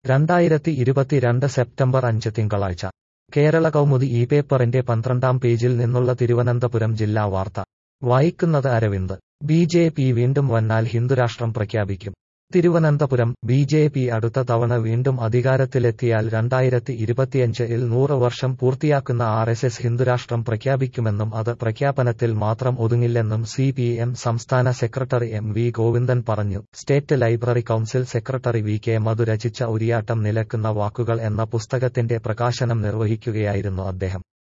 രണ്ടായിരത്തി ഇരുപത്തിരണ്ട് സെപ്റ്റംബർ അഞ്ച് തിങ്കളാഴ്ച കേരള കൗമുദി ഈ പേപ്പറിന്റെ പന്ത്രണ്ടാം പേജിൽ നിന്നുള്ള തിരുവനന്തപുരം ജില്ലാ വാർത്ത വായിക്കുന്നത് അരവിന്ദ് ബി ജെ പി വീണ്ടും വന്നാൽ ഹിന്ദുരാഷ്ട്രം പ്രഖ്യാപിക്കും തിരുവനന്തപുരം ബി ജെ പി അടുത്ത തവണ വീണ്ടും അധികാരത്തിലെത്തിയാൽ രണ്ടായിരത്തി ഇരുപത്തിയഞ്ചിൽ നൂറ് വർഷം പൂർത്തിയാക്കുന്ന ആർ എസ് എസ് ഹിന്ദുരാഷ്ട്രം പ്രഖ്യാപിക്കുമെന്നും അത് പ്രഖ്യാപനത്തിൽ മാത്രം ഒതുങ്ങില്ലെന്നും സി പി എം സംസ്ഥാന സെക്രട്ടറി എം വി ഗോവിന്ദൻ പറഞ്ഞു state library council secretary V K Madhu രചിച്ച ഉരിയാട്ടം നിലക്കുന്ന വാക്കുകൾ എന്ന പുസ്തകത്തിന്റെ പ്രകാശനം നിർവഹിക്കുകയായിരുന്നു അദ്ദേഹം